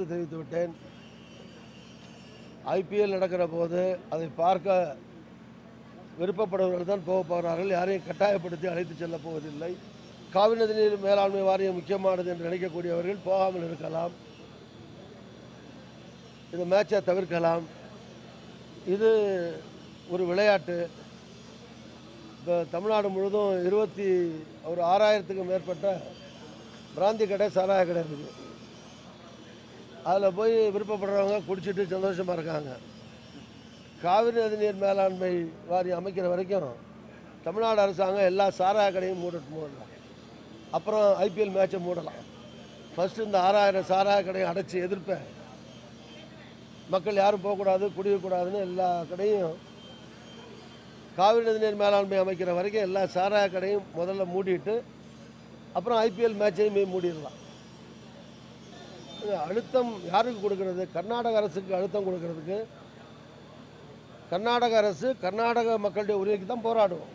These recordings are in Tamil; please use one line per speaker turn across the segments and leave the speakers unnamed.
கருத்து தெரிவித்து விட்டேன் ஐபிஎல் நடக்கிற போது அதை பார்க்க விருப்பப்படுபவர்கள் தான் போக போகிறார்கள் யாரையும் கட்டாயப்படுத்தி அழைத்து செல்லப் போவதில்லை காவிரி நதிநீர் மேலாண்மை வாரியம் முக்கியமானது என்று நினைக்கக்கூடியவர்கள் போகாமல் இருக்கலாம் இந்த மேட்சை தவிர்க்கலாம் இது ஒரு விளையாட்டு இப்போ தமிழ்நாடு முழுதும் இருபத்தி ஒரு ஆறாயிரத்துக்கும் மேற்பட்ட பிராந்தி கடை சாராய கடை இருக்குது அதில் போய் விருப்பப்படுறவங்க குடிச்சிட்டு சந்தோஷமாக இருக்காங்க காவிரி நதிநீர் மேலாண்மை வாரியம் அமைக்கிற வரைக்கும் தமிழ்நாடு அரசாங்கம் எல்லா சாராய கடையும் மூடட்டு மூடலாம் அப்புறம் ஐபிஎல் மேட்சை மூடலாம் ஃபஸ்ட்டு இந்த ஆறாயிரம் சாராய கடையும் அடைச்சி எதிர்ப்பேன் மக்கள் யாரும் போகக்கூடாது குடிக்கக்கூடாதுன்னு எல்லா கடையும் காவிரி நதிநீர் மேலாண்மை அமைக்கிற வரைக்கும் எல்லா சாராய கடையும் முதல்ல மூடிட்டு அப்புறம் ஐபிஎல் மேட்சையும் போய் மூடிடலாம் இது அழுத்தம் யாருக்கு கொடுக்கறது கர்நாடக அரசுக்கு அழுத்தம் கொடுக்கறதுக்கு கர்நாடக அரசு கர்நாடக மக்களுடைய உரிமைக்கு தான் போராடுவோம்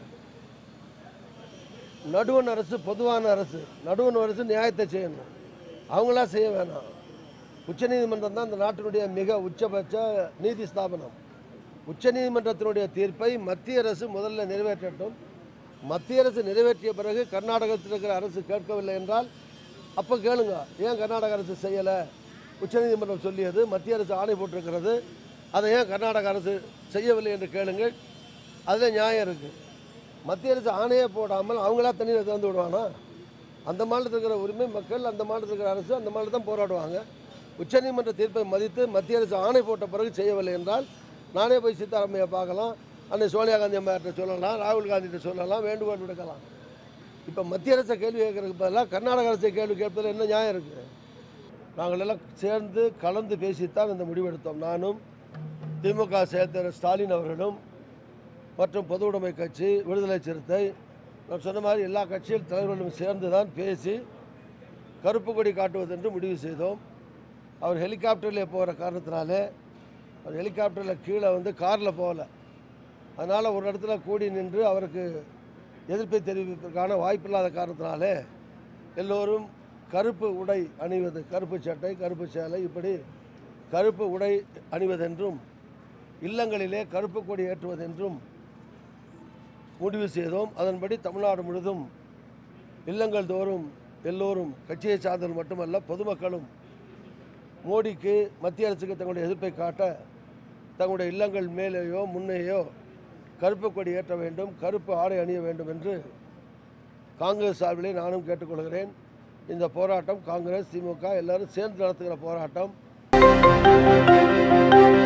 நடுவண் அரசு பொதுவான அரசு நடுவண் அரசு நியாயத்தை செய்யணும் அவங்களா செய்ய வேணாம் உச்சநீதிமன்றம் தான் இந்த நாட்டினுடைய மிக உச்சபட்ச நீதி ஸ்தாபனம் உச்சநீதிமன்றத்தினுடைய தீர்ப்பை மத்திய அரசு முதல்ல நிறைவேற்றட்டும் மத்திய அரசு நிறைவேற்றிய பிறகு கர்நாடகத்தில் இருக்கிற அரசு கேட்கவில்லை என்றால் அப்போ கேளுங்க ஏன் கர்நாடக அரசு செய்யலை உச்சநீதிமன்றம் சொல்லியது மத்திய அரசு ஆணை போட்டிருக்கிறது அதை ஏன் கர்நாடக அரசு செய்யவில்லை என்று கேளுங்கள் அதில் நியாயம் இருக்குது மத்திய அரசு ஆணையே போடாமல் அவங்களா தண்ணீரை திறந்து விடுவானா அந்த மாநிலத்தில் இருக்கிற உரிமை மக்கள் அந்த மாநிலத்தில் இருக்கிற அரசு அந்த மாநிலம் தான் போராடுவாங்க உச்சநீதிமன்ற தீர்ப்பை மதித்து மத்திய அரசு ஆணை போட்ட பிறகு செய்யவில்லை என்றால் நானே போய் சீதாராமையை பார்க்கலாம் அன்னை சோனியா காந்தி அம்மையார்கிட்ட சொல்லலாம் ராகுல் காந்திகிட்ட சொல்லலாம் வேண்டுகோள் விடுக்கலாம் இப்போ மத்திய அரசை கேள்வி கேட்கறதுக்கு பதிலாக கர்நாடக அரசை கேள்வி கேட்பதில் என்ன நியாயம் இருக்குது நாங்கள் எல்லாம் சேர்ந்து கலந்து பேசித்தான் இந்த முடிவெடுத்தோம் நானும் திமுக செயல்தலைவர் ஸ்டாலின் அவர்களும் மற்றும் பொது உடைமை கட்சி விடுதலை சிறுத்தை நான் சொன்ன மாதிரி எல்லா கட்சியில் தலைவர்களும் சேர்ந்து தான் பேசி கருப்பு கொடி காட்டுவது என்று முடிவு செய்தோம் அவர் ஹெலிகாப்டரில் போகிற காரணத்தினாலே அவர் ஹெலிகாப்டரில் கீழே வந்து காரில் போகல அதனால் ஒரு இடத்துல கூடி நின்று அவருக்கு எதிர்ப்பை தெரிவிப்பதற்கான வாய்ப்பில்லாத காரணத்தினாலே எல்லோரும் கருப்பு உடை அணிவது கருப்பு சட்டை கருப்பு சேலை இப்படி கருப்பு உடை அணிவதென்றும் இல்லங்களிலே கருப்பு கொடி ஏற்றுவதென்றும் முடிவு செய்தோம் அதன்படி தமிழ்நாடு முழுதும் இல்லங்கள் தோறும் எல்லோரும் கட்சியை சார்ந்தவர்கள் மட்டுமல்ல பொதுமக்களும் மோடிக்கு மத்திய அரசுக்கு தங்களுடைய எதிர்ப்பை காட்ட தங்களுடைய இல்லங்கள் மேலேயோ முன்னேயோ கருப்பு கொடி ஏற்ற வேண்டும் கருப்பு ஆடை அணிய வேண்டும் என்று காங்கிரஸ் சார்பிலே நானும் கேட்டுக்கொள்கிறேன் இந்த போராட்டம் காங்கிரஸ் திமுக எல்லாரும் சேர்ந்து நடத்துகிற போராட்டம்